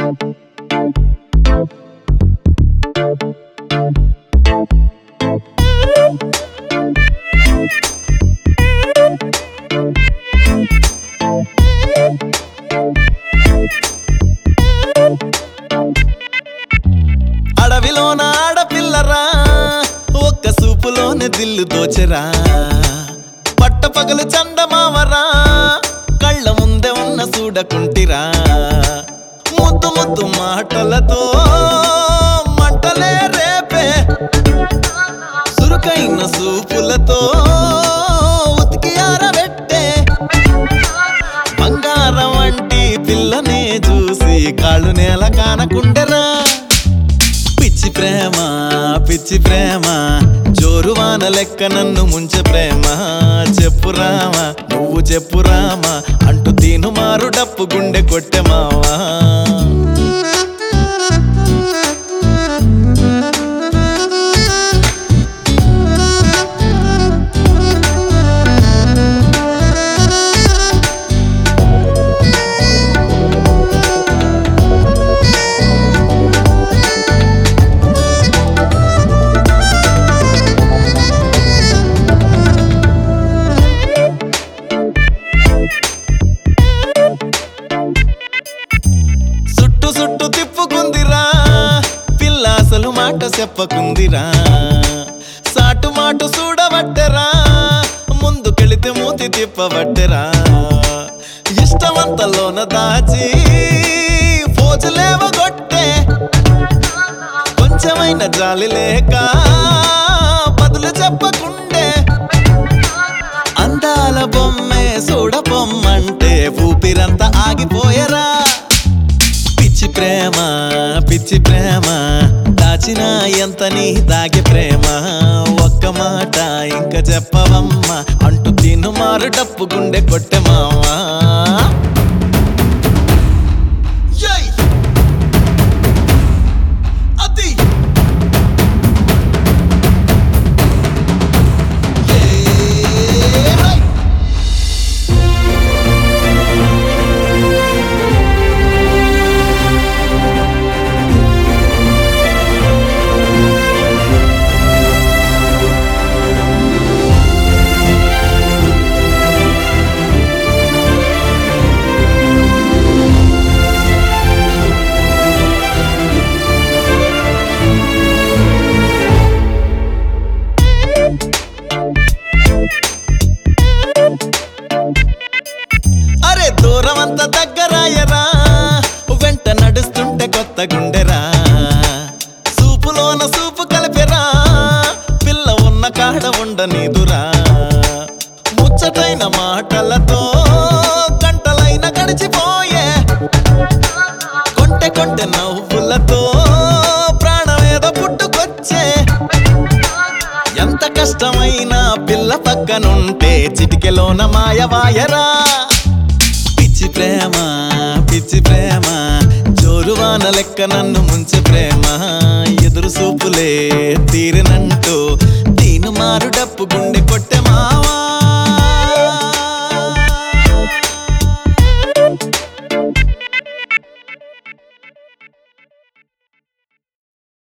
అడవిలోన ఆడపిల్లరా ఒక్క సూపులోనే దిల్లు దోచెరా పట్టపగలు చందమావరా కళ్ళ ముందే ఉన్న చూడకుంటిరా ముద్దు ముద్దు మాటలతో మంటలే రేపే సురుకైన సూపులతో ఉతికి ఆరబెట్టే బంగారం వంటి పిల్లనే చూసి కాళ్ళు నేల కానకుండెరా పిచ్చి ప్రేమ పిచ్చి ప్రేమ జోరువాన లెక్క నన్ను ముంచె ప్రేమ చెప్పు రామా నువ్వు చెప్పు రామా అంటూ తీను మారు డప్పు గుండె కొట్టె మావా సుట్టు సుట్టు తిప్పుకుందిరా పిల్ల అసలు మాట చెప్పకుందిరా సాటు మాటు చూడబట్టెరా ముందుకెళితే మూతి తిప్పబట్టెరా ఇష్టమంతలోన దాచి ఫోజులేవగొట్టే కొంచెమైన జాలి లేక బదులు చెప్పకుండే అందాల బొమ్మే చూడబొమ్మంటే ఊపిరంతా ఆగిపోయరా పిచ్చి ప్రేమ పిచ్చి ప్రేమ దాచిన ఎంత నీ దాగి ప్రేమ ఒక్క మాట ఇంకా చెప్పవమ్మా అంటూ తిను మారు డప్పు గుండె కొట్టె మావా యై! అది ఏయ్! అరే దూరం అంత దగ్గరాయరా వెంట నడుస్తుంటే కొత్త గుండెరా సూపులోన సూపు కలిపెరా పిల్ల ఉన్న కాడ ఉండనీదురా ముచ్చటైన మాటలతో గంటలైన గడిచిపోయే కొంటె కొంటె నవ్వులతో ప్రాణమేదో పుట్టుకొచ్చే ఎంత కష్టమైనా పిల్ల పక్కనుంటే చిటికెలోన మాయవాయరా పిచ్చి ప్రేమ పిచ్చి ప్రేమ జోరువాన లెక్క నన్ను ముంచె ప్రేమ ఎదురు సూపులే తీరినంటూ